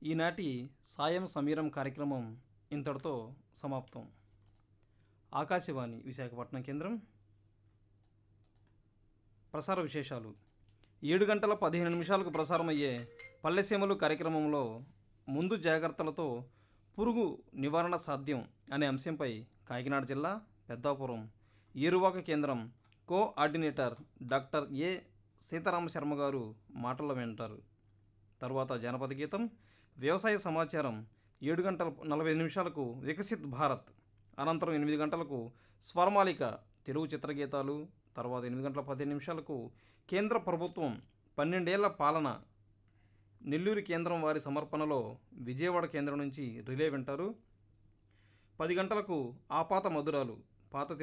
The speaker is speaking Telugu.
ఈనాటి సాయం సమీరం కార్యక్రమం ఇంతటితో సమాప్తం ఆకాశవాణి విశాఖపట్నం కేంద్రం ప్రసార విశేషాలు ఏడు గంటల పదిహేను నిమిషాలకు ప్రసారమయ్యే పల్లెసీమలు కార్యక్రమంలో ముందు జాగ్రత్తలతో పురుగు నివారణ సాధ్యం అనే అంశంపై కాకినాడ జిల్లా పెద్దాపురం ఏరువాక కేంద్రం coordinator doctor A Seetharama Sharma గారు మాటల్లో వింటారు తర్వాత జానపద గీతం వ్యవసాయ సమాచారం ఏడు గంటల నలభై ఐదు నిమిషాలకు వికసిత్ భారత్ అనంతరం ఎనిమిది గంటలకు స్వరమాలిక తెలుగు చిత్రగీతాలు తర్వాత ఎనిమిది గంటల పదిహేను నిమిషాలకు కేంద్ర ప్రభుత్వం పన్నెండేళ్ల పాలన నెల్లూరు కేంద్రం వారి సమర్పణలో విజయవాడ కేంద్రం నుంచి రిలే వింటారు పది గంటలకు ఆపాత మధురాలు పాత